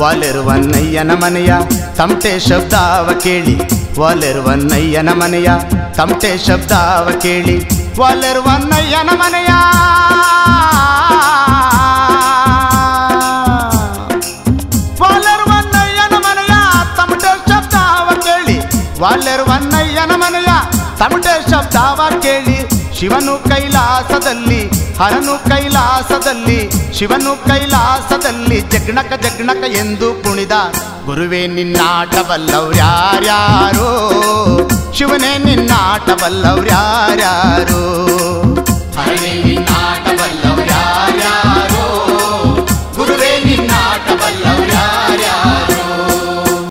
ವಾಲಿರುವನ್ನಯ್ಯನ ಮನೆಯ ತಮಟೆ ಶಬ್ದಾವ ಕೇಳಿ ವಾಲಿರುವನ್ನಯ್ಯನ ಮನೆಯ ತಮಟೆ ಶಬ್ದಾವ ಕೇಳಿ ವಾಲಿರುವನ್ನಯ್ಯನ ಮನೆಯ ವಾಲಿರುವನ್ನಯ್ಯನ ಮನೆಯ ತಮಟೆ ಶಬ್ದಾವ ಕೇಳಿ ವಾಲಿರುವನ್ನಯ್ಯನ ಮನೆಯ ತಮಟೆ ಶಬ್ದಾವ ಕೇಳಿ ಶಿವನು ಕೈಲಾಸದಲ್ಲಿ ಹರನು ಕೈಲಾಸದಲ್ಲಿ ಶಿವನು ಕೈಲಾಸದಲ್ಲಿ ಜಗ್ಣಕ ಜಗ್ಣಕ ಎಂದು ಕುಣಿದ ಗುರುವೇ ನಿನ್ನಾಟವಲ್ಲವ್ರ್ಯಾರ್ಯಾರೋ ಶಿವನೇ ನಿನ್ನಾಟವಲ್ಲವ್ರ್ಯಾರ್ಯಾರೋ ಹರನೇ ನಿನ್ನಾಟವಲ್ಲವ್ರ್ಯಾರ್ಯಾರೋ ಗುರುವೇ ನಿನ್ನಾಟವಲ್ಲ